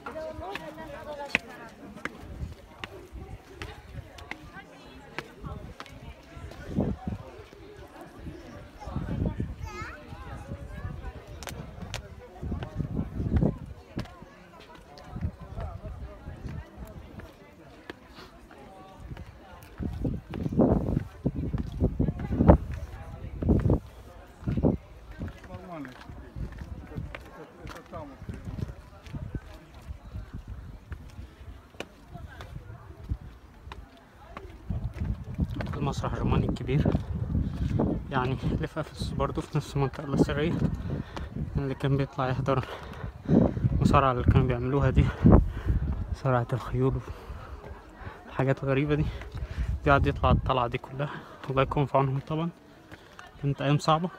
Нормально. Это, это там вот. المسرح الروماني الكبير يعني لفة في برضه في نفس المنطقة الأثرية اللي كان بيطلع يحضر المصارعة اللي كانوا بيعملوها دي صراعة الخيول حاجات غريبة دي قاعد يطلع الطلعة دي كلها الله يكون في عونهم طبعا كانت أيام صعبة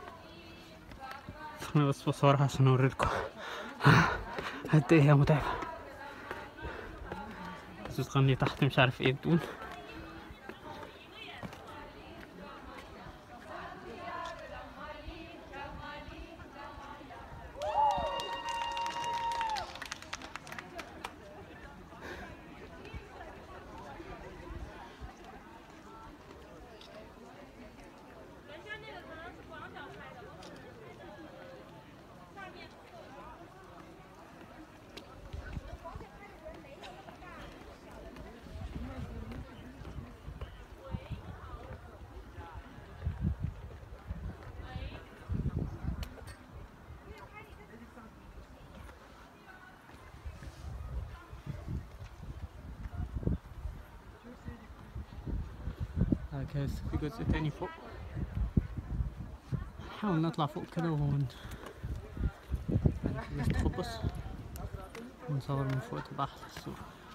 أنا بس بصورها عشان أوريلكم قد إيه هي متعبة بس بتغني تحت مش عارف إيه بتقول بعد كده لسه في جزء تاني فوق نحاول نطلع فوق كده ون نستخبص ونصور من فوق تبقى أحلى الصورة